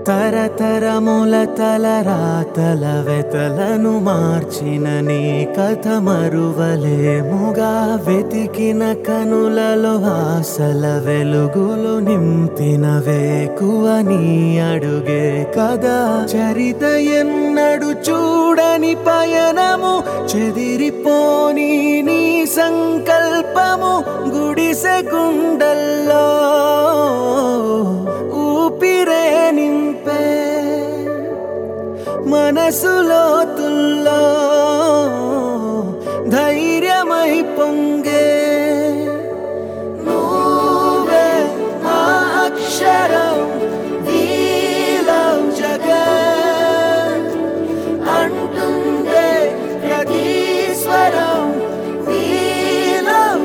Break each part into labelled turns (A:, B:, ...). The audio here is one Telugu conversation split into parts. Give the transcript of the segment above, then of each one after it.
A: తరతరముల తలరాతల వెతలను మార్చిన నీ కథ మరువలేముగా వెతికిన కనులలో ఆశల వెలుగులు నింపిన వేకువ నీ అడుగే కదా చరిత ఎన్నడు చూడని పయనము చెదిరిపోని నీ సంకల్పము గుడిసె గుండల్లో ఊపిరే నింపే మనసులో తుల్లో ధైర్యమై పొంగే నువ్వే మా అక్షరం వీలం జగన్ అంటుందే ప్రతి స్వరం వీలం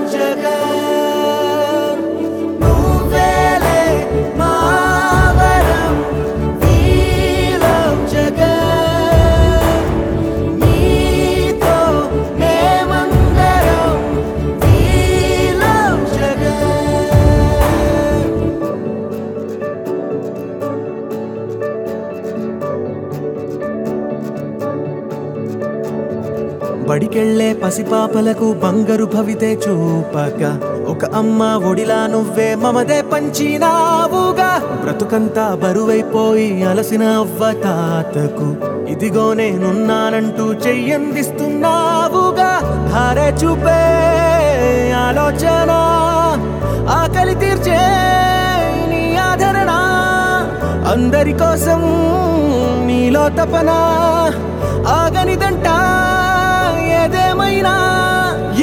A: జగన్ నువ్వేలే మా వరం వీలం జగన్ నీతో మేమందరం వీలం జగన్ బడికెళ్లే పసిపాపలకు బంగారు భవితే చూపక ఒక అమ్మ ఒడిలా నువ్వే మమదే పంచినావుగా బ్రతుకంతా బరువైపోయి అలసిన అవ్వ తాతకు ఇదిగో నేనున్నానంటూ చెయ్యందిస్తున్నావుగా ధార చూపే ఆలోచన ఆకలి తీర్చే నీ ఆదరణ అందరి కోసం నీలో తపన ఆగనిదంట ఏదేమైనా